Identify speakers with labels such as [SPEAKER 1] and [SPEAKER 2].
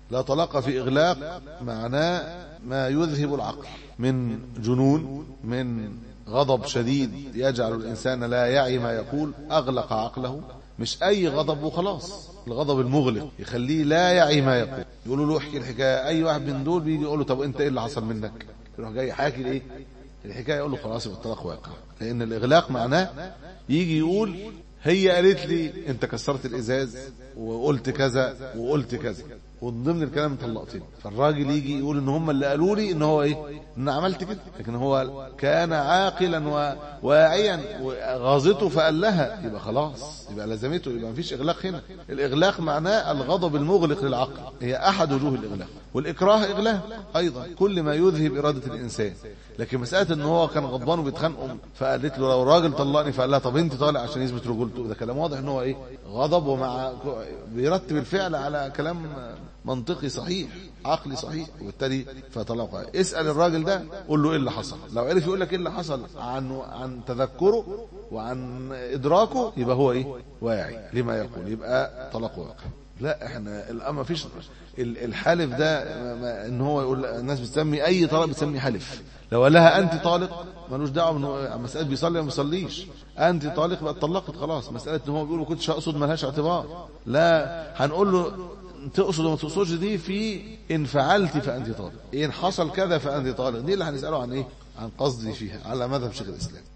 [SPEAKER 1] لا طلاق في إغلاق معناه ما يذهب العقل من جنون من غضب شديد يجعل الإنسان لا يعي ما يقول أغلق عقله مش أي غضب وخلاص الغضب المغلق يخليه لا يعي ما يقول يقولوا له احكي الحكاية أي واحد من دول بيجي يقول له طب أنت إيه اللي حصل منك يروح جاي حاكي لإيه الحكاية يقول له خلاص يبقى الطلاق واقع لأن الإغلاق معناه يجي يقول هي قالت لي أنت كسرت الإزاز وقلت كذا وقلت كذا ومن ضمن الكلام طلقتني فالراجل يجي يقول ان هم اللي قالوا لي ان هو ايه ان عملت كده لكن هو كان عاقلا وواعيا وغاظته فقال لها يبقى خلاص يبقى لزمته يبقى مفيش اغلاق هنا الاغلاق معناه الغضب المغلق للعقل هي احد وجوه الاغلاق والاكراه اغلاق ايضا كل ما يذهب اراده الانسان لكن مساله ان هو كان غضبان وبيتخانقوا فقالت له لو راجل طلقني فقال لها طب انت طالع عشان يثبت رجولته ده كلام واضح ان هو ايه غضب ومع بيرتب الفعل على كلام منطقي صحيح عقلي صحيح وبالتالي فطلق اسال الراجل ده قول له ايه اللي حصل لو عرف يقول لك ايه اللي حصل عن عن تذكره وعن ادراكه يبقى هو ايه واعي لما يقول يبقى طلاق واقع لا احنا الامر فيش الحالف ده ما ان هو يقول الناس بتسمي اي طلاق بتسمي حلف لو قال لها انت طالق ملوش دعوه من مساله بيصلي ما بيصليش انت طالق بقى اتطلقت خلاص مساله ان هو بيقول ما كنتش اقصد ملهاش اعتبار لا هنقول له تقصد وما تقصدش دي في ان فعلت فانت طالق ان حصل كذا فانت طالق دي اللي هنساله عن ايه عن قصدي فيها على مذهب شيخ الاسلام